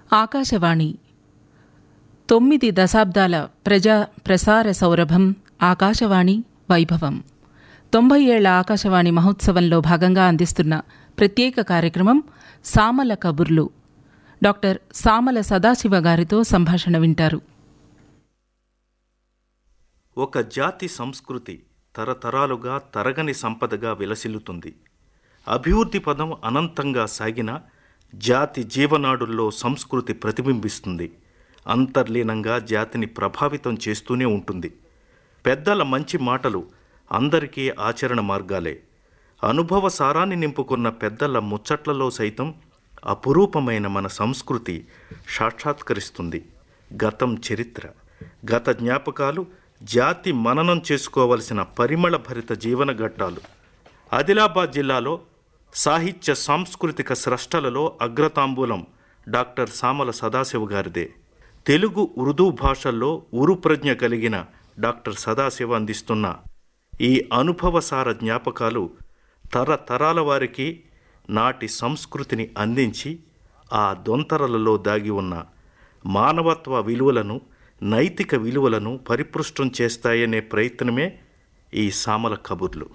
ఆకాశవాణి తొమ్మిది దశాబ్దాల ప్రజా ప్రసార సౌరభం ఆకాశవాణి వైభవం తొంభై ఏళ్ల ఆకాశవాణి మహోత్సవంలో భాగంగా అందిస్తున్న ప్రత్యేక కార్యక్రమం సామల కబుర్లు డాక్టర్ సామల సదాశివ గారితో సంభాషణ వింటారు ఒక జాతి సంస్కృతి తరతరాలుగా తరగని సంపదగా విలసిల్లుతుంది అభివృద్ధి పదం అనంతంగా సాగిన జాతి జీవనాడుల్లో సంస్కృతి ప్రతిబింబిస్తుంది అంతర్లీనంగా జాతిని ప్రభావితం చేస్తూనే ఉంటుంది పెద్దల మంచి మాటలు అందరికీ ఆచరణ మార్గాలే అనుభవ సారాన్ని నింపుకున్న పెద్దల ముచ్చట్లలో సైతం అపురూపమైన మన సంస్కృతి సాక్షాత్కరిస్తుంది గతం చరిత్ర గత జ్ఞాపకాలు జాతి మననం చేసుకోవలసిన పరిమళ భరిత జీవన ఘట్టాలు ఆదిలాబాద్ జిల్లాలో సాహిత్య సాంస్కృతిక స్రష్టలలో అగ్రతాంబూలం డాక్టర్ సామల సదాశివ గారిదే తెలుగు ఉర్దూ భాషల్లో ఉరుప్రజ్ఞ కలిగిన డాక్టర్ సదాశివ అందిస్తున్న ఈ అనుభవసార జ్ఞాపకాలు తరతరాల వారికి నాటి సంస్కృతిని అందించి ఆ దొంతరలలో దాగి ఉన్న మానవత్వ విలువలను నైతిక విలువలను పరిపృష్టం చేస్తాయనే ప్రయత్నమే ఈ సామల కబుర్లు